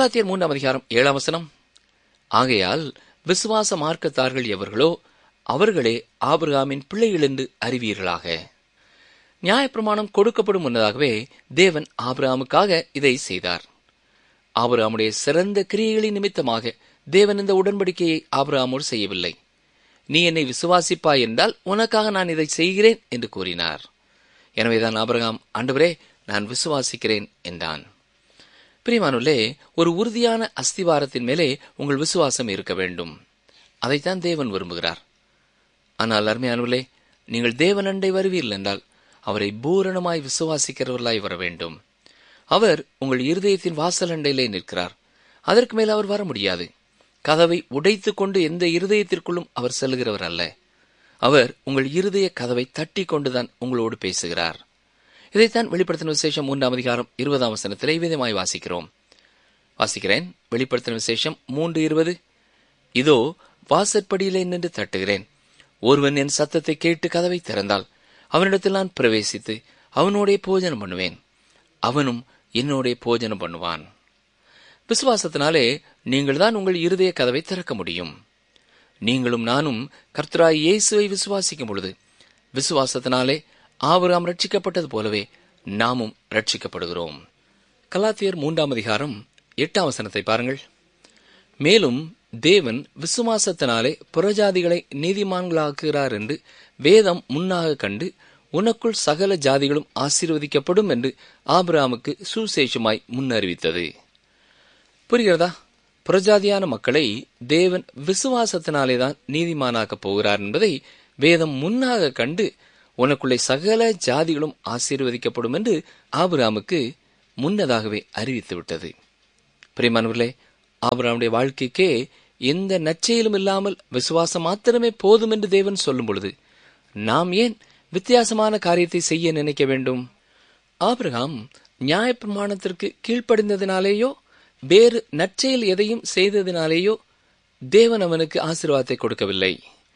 கலாத்தியர் மூன்றாம் அதிகாரம் ஏழாம் வசனம் ஆகையால் விசுவாச மார்க்கத்தார்கள் எவர்களோ அவர்களே ஆபிரகாமின் பிள்ளைகள் என்று அறிவீர்களாக நியாயப்பிரமாணம் கொடுக்கப்படும் முன்னதாகவே தேவன் ஆபிரகாமுக்காக இதை செய்தார் ஆபிரகாமுடைய சிறந்த கிரியைகளின் நிமித்தமாக தேவன் இந்த உடன்படிக்கையை ஆபிரகாமோடு செய்யவில்லை நீ என்னை விசுவாசிப்பாய் என்றால் உனக்காக நான் இதை செய்கிறேன் என்று கூறினார் எனவேதான் ஆபிரகாம் ஆண்டவரே நான் விசுவாசிக்கிறேன் என்றான் பிரிமானுள்ளே ஒரு உறுதியான அஸ்திவாரத்தின் மேலே உங்கள் விசுவாசம் இருக்க வேண்டும் அதைத்தான் தேவன் விரும்புகிறார் ஆனால் அருமையானவர்களே நீங்கள் தேவனண்டை வருவீர்கள் என்றால் அவரை பூரணமாய் விசுவாசிக்கிறவர்களாய் வர வேண்டும் அவர் உங்கள் இருதயத்தின் வாசல் அண்டையிலே நிற்கிறார் அதற்கு மேல் அவர் வர முடியாது கதவை உடைத்துக் கொண்டு எந்த இருதயத்திற்குள்ளும் அவர் செல்கிறவர் அல்ல அவர் உங்கள் இருதய கதவை தட்டி கொண்டுதான் உங்களோடு பேசுகிறார் இதைத்தான் வெளிப்படுத்தின விசேஷம் மூன்றாம் அதிகாரம் இருபதாம் வசனத்திலே விதமாய் வாசிக்கிறோம் வாசிக்கிறேன் வெளிப்படுத்தின விசேஷம் மூன்று இருபது இதோ வாசற்படியிலே நின்று தட்டுகிறேன் ஒருவன் என் சத்தத்தை கேட்டு கதவை திறந்தால் அவனிடத்தில் நான் பிரவேசித்து அவனோடே போஜனம் பண்ணுவேன் அவனும் என்னோடே போஜனம் பண்ணுவான் விசுவாசத்தினாலே நீங்கள் தான் உங்கள் இருதய கதவை திறக்க முடியும் நீங்களும் நானும் கர்த்தராய் இயேசுவை விசுவாசிக்கும் பொழுது விசுவாசத்தினாலே ஆபிரகாம் ரட்சிக்கப்பட்டது போலவே நாமும் ரட்சிக்கப்படுகிறோம் கலாத்தியர் மூன்றாம் அதிகாரம் எட்டாம் வசனத்தை பாருங்கள் மேலும் தேவன் விசுவாசத்தினாலே புறஜாதிகளை நீதிமான்களாக்குகிறார் என்று வேதம் முன்னாக கண்டு உனக்குள் சகல ஜாதிகளும் ஆசீர்வதிக்கப்படும் என்று ஆபிரகாமுக்கு சுசேஷமாய் முன்னறிவித்தது புரிகிறதா புறஜாதியான மக்களை தேவன் விசுவாசத்தினாலேதான் நீதிமானாக்கப் போகிறார் என்பதை வேதம் முன்னாக கண்டு உனக்குள்ளே சகல ஜாதிகளும் ஆசீர்வதிக்கப்படும் என்று ஆபிராமுக்கு முன்னதாகவே அறிவித்து விட்டது பிரியமானவர்களே ஆபிராமுடைய வாழ்க்கைக்கே எந்த நச்சையிலும் இல்லாமல் விசுவாசம் மாத்திரமே போதும் என்று தேவன் சொல்லும் பொழுது நாம் ஏன் வித்தியாசமான காரியத்தை செய்ய நினைக்க வேண்டும் ஆபிரகாம் நியாயப்பிரமாணத்திற்கு கீழ்ப்படிந்ததினாலேயோ வேறு நற்செயல் எதையும் செய்ததினாலேயோ தேவன் அவனுக்கு ஆசீர்வாதத்தை கொடுக்கவில்லை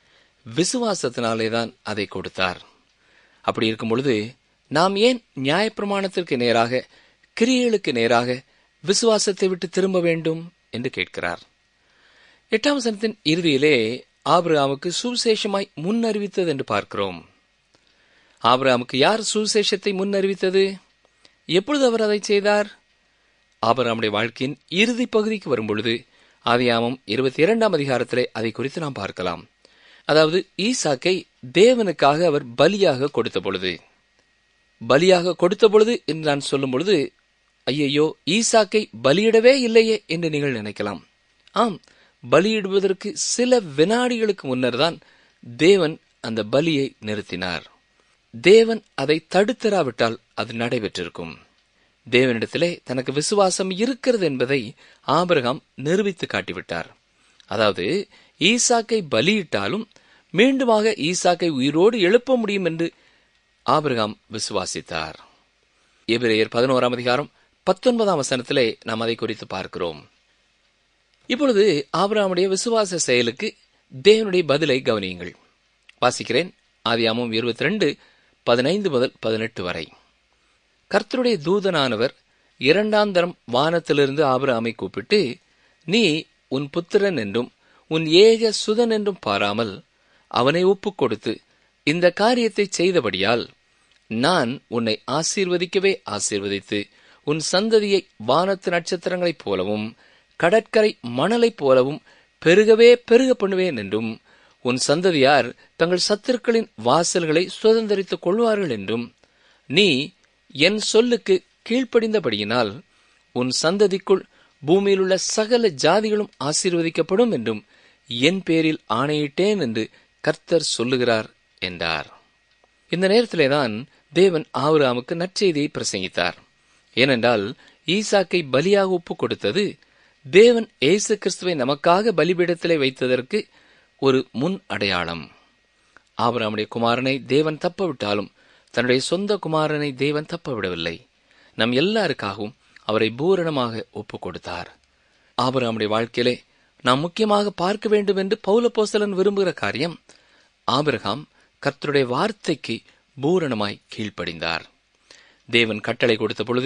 விசுவாசத்தினாலேதான் அதை கொடுத்தார் அப்படி இருக்கும் பொழுது நாம் ஏன் நியாயப்பிரமாணத்திற்கு நேராக கிரியைகளுக்கு நேராக விசுவாசத்தை விட்டு திரும்ப வேண்டும் என்று கேட்கிறார் எட்டாம் வசனத்தின் இறுதியிலே ஆபிரகாமுக்கு சுவிசேஷமாய் முன்னறிவித்தது என்று பார்க்கிறோம் ஆபிரகாமுக்கு யார் சுவிசேஷத்தை முன்னறிவித்தது எப்பொழுது அவர் அதை செய்தார் ஆபிரகாமுடைய வாழ்க்கையின் இறுதி பகுதிக்கு வரும்பொழுது ஆதியாமம் இருபத்தி இரண்டாம் அதிகாரத்திலே அதை குறித்து நாம் பார்க்கலாம் அதாவது ஈசாக்கை தேவனுக்காக அவர் பலியாக கொடுத்த பொழுது பலியாக கொடுத்த பொழுது என்று நான் சொல்லும் பொழுது ஐயையோ ஈசாக்கை பலியிடவே இல்லையே என்று நீங்கள் நினைக்கலாம் ஆம் பலியிடுவதற்கு சில வினாடிகளுக்கு முன்னர் தான் தேவன் அந்த பலியை நிறுத்தினார் தேவன் அதை தடுத்தராவிட்டால் அது நடைபெற்றிருக்கும் தேவனிடத்திலே தனக்கு விசுவாசம் இருக்கிறது என்பதை ஆபிரகாம் நிரூபித்து காட்டிவிட்டார் அதாவது ஈசாக்கை பலியிட்டாலும் மீண்டுமாக ஈசாக்கை உயிரோடு எழுப்ப முடியும் என்று ஆபிரகாம் விசுவாசித்தார் எபிரேயர் பதினோராம் அதிகாரம் பத்தொன்பதாம் வசனத்திலே நாம் அதை குறித்து பார்க்கிறோம் இப்பொழுது ஆபிரகாமுடைய விசுவாச செயலுக்கு தேவனுடைய பதிலை கவனியுங்கள் வாசிக்கிறேன் ஆதியாமம் இருபத்தி ரெண்டு பதினைந்து முதல் பதினெட்டு வரை கர்த்தருடைய தூதனானவர் இரண்டாம் தரம் வானத்திலிருந்து ஆபிரகாமை கூப்பிட்டு நீ உன் புத்திரன் என்றும் உன் ஏக சுதன் என்றும் பாராமல் அவனை ஒப்புக் கொடுத்து இந்த காரியத்தை செய்தபடியால் நான் உன்னை ஆசீர்வதிக்கவே ஆசீர்வதித்து உன் சந்ததியை வானத்து நட்சத்திரங்களைப் போலவும் கடற்கரை மணலைப் போலவும் பெருகவே பெருக பண்ணுவேன் என்றும் உன் சந்ததியார் தங்கள் சத்துருக்களின் வாசல்களை சுதந்திரித்துக் கொள்வார்கள் என்றும் நீ என் சொல்லுக்கு கீழ்ப்படிந்தபடியினால் உன் சந்ததிக்குள் பூமியிலுள்ள சகல ஜாதிகளும் ஆசீர்வதிக்கப்படும் என்றும் என் பேரில் ஆணையிட்டேன் என்று கர்த்தர் சொல்லுகிறார் என்றார் இந்த நேரத்திலேதான் தேவன் ஆபிரகாமுக்கு நற்செய்தியை பிரசங்கித்தார் ஏனென்றால் ஈசாக்கை பலியாக ஒப்புக் கொடுத்தது தேவன் ஏசு கிறிஸ்துவை நமக்காக பலிபீடத்திலே வைத்ததற்கு ஒரு முன் அடையாளம் ஆபிரகாமுடைய குமாரனை தேவன் தப்பவிட்டாலும் தன்னுடைய சொந்த குமாரனை தேவன் தப்பவிடவில்லை நம் எல்லாருக்காகவும் அவரை பூரணமாக ஒப்புக் கொடுத்தார் ஆபிரகாமுடைய வாழ்க்கையிலே நாம் முக்கியமாக பார்க்க வேண்டும் என்று பௌலப்போஸ்தலன் விரும்புகிற காரியம் ஆபிரகாம் கர்த்தருடைய வார்த்தைக்கு பூரணமாய் கீழ்ப்படிந்தார் தேவன் கட்டளை கொடுத்த பொழுது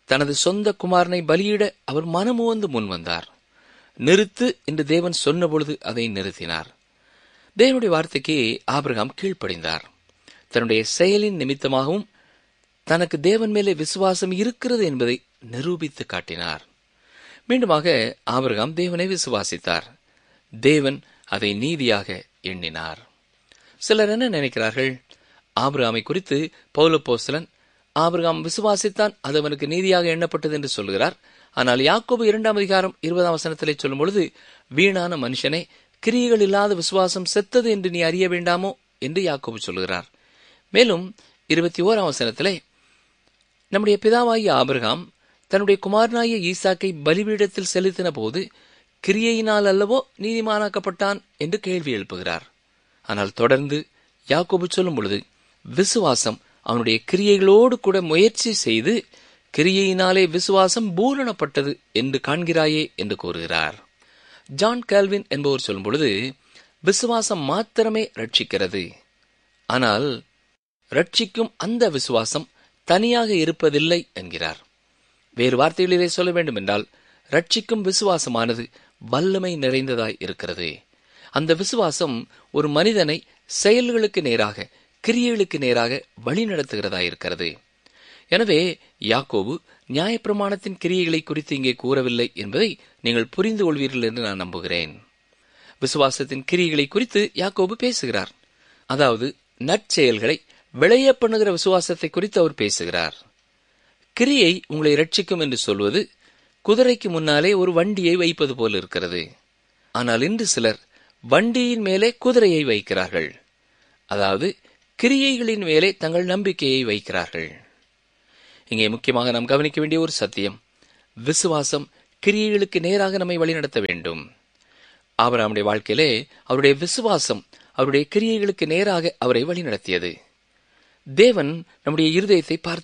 தனது சொந்த குமாரனை பலியிட அவர் மனமுவந்து முன்வந்தார் நிறுத்து என்று தேவன் சொன்னபொழுது அதை நிறுத்தினார் தேவனுடைய வார்த்தைக்கு ஆபிரகாம் கீழ்ப்படிந்தார் தன்னுடைய செயலின் நிமித்தமாகவும் தனக்கு தேவன் மேலே விசுவாசம் இருக்கிறது என்பதை நிரூபித்து காட்டினார் மீண்டுமாக ஆபிரகாம் தேவனை விசுவாசித்தார் தேவன் அதை நீதியாக எண்ணினார் சிலர் என்ன நினைக்கிறார்கள் ஆபிரகாமை குறித்து பௌலப்போஸ்தலன் ஆபிரகாம் விசுவாசித்தான் அது அவனுக்கு நீதியாக எண்ணப்பட்டது என்று சொல்கிறார் ஆனால் யாக்கோபு இரண்டாம் அதிகாரம் இருபதாம் வசனத்திலே சொல்லும் பொழுது வீணான மனுஷனே கிரியைகள் இல்லாத விசுவாசம் செத்தது என்று நீ அறிய வேண்டாமோ என்று யாக்கோபு சொல்கிறார் மேலும் இருபத்தி ஓராம் வசனத்திலே நம்முடைய பிதாவாகிய ஆபிரகாம் தன்னுடைய குமாரனாகிய ஈசாக்கை பலிபீடத்தில் செலுத்தின போது கிரியையினால் அல்லவோ நீதிமானாக்கப்பட்டான் என்று கேள்வி எழுப்புகிறார் ஆனால் தொடர்ந்து யாக்கோபு சொல்லும் பொழுது விசுவாசம் அவனுடைய கிரியைகளோடு கூட முயற்சி செய்து கிரியையினாலே விசுவாசம் பூரணப்பட்டது என்று காண்கிறாயே என்று கூறுகிறார் ஜான் கால்வின் என்பவர் சொல்லும் பொழுது விசுவாசம் மாத்திரமே ரட்சிக்கிறது ஆனால் ரட்சிக்கும் அந்த விசுவாசம் தனியாக இருப்பதில்லை என்கிறார் வேறு வார்த்தைகளிலே சொல்ல வேண்டும் என்றால் ரட்சிக்கும் விசுவாசமானது வல்லமை நிறைந்ததாய் இருக்கிறது அந்த விசுவாசம் ஒரு மனிதனை செயல்களுக்கு நேராக கிரியைகளுக்கு நேராக வழிநடத்துகிறதா இருக்கிறது எனவே யாக்கோபு நியாயப்பிரமாணத்தின் கிரியைகளை குறித்து இங்கே கூறவில்லை என்பதை நீங்கள் புரிந்து கொள்வீர்கள் என்று நான் நம்புகிறேன் விசுவாசத்தின் கிரியைகளை குறித்து யாக்கோபு பேசுகிறார் அதாவது நற்செயல்களை விளைய பண்ணுகிற விசுவாசத்தை குறித்து அவர் பேசுகிறார் கிரியை உங்களை ரட்சிக்கும் என்று சொல்வது குதிரைக்கு முன்னாலே ஒரு வண்டியை வைப்பது போல் இருக்கிறது ஆனால் இன்று சிலர் வண்டியின் மேலே குதிரையை வைக்கிறார்கள் அதாவது கிரியைகளின் மேலே தங்கள் நம்பிக்கையை வைக்கிறார்கள் இங்கே முக்கியமாக நாம் கவனிக்க வேண்டிய ஒரு சத்தியம் விசுவாசம் கிரியைகளுக்கு நேராக நம்மை வழிநடத்த வேண்டும் ஆபராமுடைய வாழ்க்கையிலே அவருடைய விசுவாசம் அவருடைய கிரியைகளுக்கு நேராக அவரை வழிநடத்தியது தேவன் நம்முடைய இருதயத்தை பார்த்து